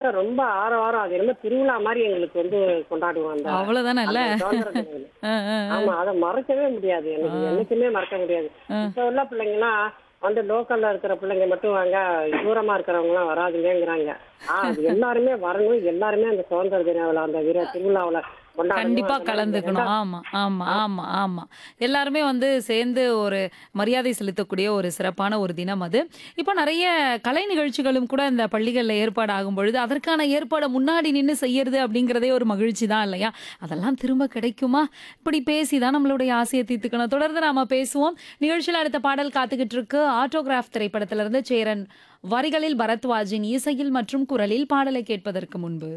வந்து ரொம்ப ஆரவாரம் அது ரொம்ப திருவிழா மாதிரி எங்களுக்கு வந்து கொண்டாடுவோம் அந்த அவ்வளவுதானே இல்ல அந்த சுதந்திர தினம். ஆ, ஆ, ஆ. ஆமா அதை மறக்கவே முடியாது எனக்கு என்னைக்குமே மறக்க முடியாது இப்ப உள்ள பிள்ளைங்கலாம் வந்து லோக்கல்ல இருக்கிற பிள்ளைங்க மட்டும் வாங்க தூரமா இருக்கிறவங்க எல்லாம் வராதுங்கிறாங்க ஆ அது எல்லாருமே வரணும் எல்லாருமே அந்த சுதந்திர தின விழா அந்த வீர திருவிழாவுல கொண்டாடணும். கண்டிப்பா அதெல்லாம் கலந்துக்கணும் ஆமா ஆமா ஆமா ஆமா எல்லாருமே வந்து சேர்ந்து ஒரு மரியாதை செலுத்தக்கூடிய ஒரு சிறப்பான ஒரு தினம் அது இப்போ நிறைய கலை நிகழ்ச்சிகளும் கூட இந்த பள்ளிகளில் ஏற்பாடு ஆகும் பொழுது அதற்கான ஏற்பாடை முன்னாடி நின்று செய்யறது அப்படிங்கிறதே ஒரு மகிழ்ச்சி தான் இல்லையா அதெல்லாம் திரும்ப கிடைக்குமா இப்படி பேசி தான் நம்மளுடைய ஆசையை தீர்த்துக்கணும் தொடர்ந்து நாம பேசுவோம் நிகழ்ச்சியில் அடுத்த பாடல் காத்துக்கிட்டு இருக்கு ஆட்டோகிராஃப் திரைப்படத்திலிருந்து சேரன் வரிகளில் பரத்வாஜின் இசையில் மற்றும் குரலில் பாடலை கேட்பதற்கு முன்பு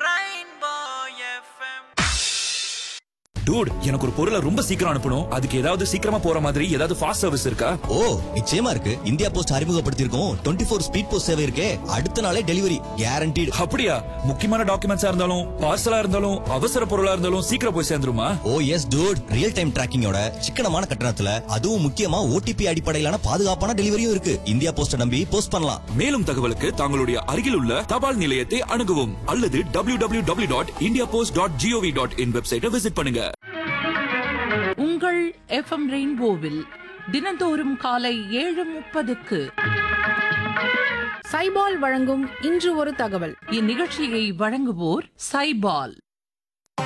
டூட் எனக்கு ஒரு பொருளை ரொம்ப சீக்கிரம் அனுப்பணும் அதுக்கு ஏதாவது சீக்கிரமா போற மாதிரி ஏதாவது ஃபாஸ்ட் சர்வீஸ் இருக்கா ஓ நிச்சயமா இருக்கு இந்தியா போஸ்ட் அறிமுகப்படுத்தியிருக்கோம் டுவெண்ட்டி ஃபோர் ஸ்பீட் போஸ்ட் சேவை இருக்கே அடுத்த நாளே டெலிவரி கேரண்டீடு அப்படியா முக்கியமான டாக்குமெண்ட்ஸா இருந்தாலும் பார்சலா இருந்தாலும் அவசர பொருளா இருந்தாலும் சீக்கிரம் போய் சேர்ந்துருமா oh yes dude real time டிராக்கிங்கோட சிக்கனமான கட்டணத்துல அதுவும் முக்கியமா ஓடிபி அடிப்படையிலான பாதுகாப்பான டெலிவரியும் இருக்கு இந்தியா போஸ்ட நம்பி போஸ்ட் பண்ணலாம் மேலும் தகவலுக்கு தங்களுடைய அருகில் உள்ள தபால் நிலையத்தை அணுகவும் அல்லது W W W dot India post dot GOV dot in வெப்சைட்டை விசிட் பண்ணுங்க உங்கள் எஃப்எம் ரெயின்போவில் தினந்தோறும் காலை ஏழு முப்பதுக்கு சைபால் வழங்கும் இன்று ஒரு தகவல் இந்நிகழ்ச்சியை வழங்குவோர் சைபால்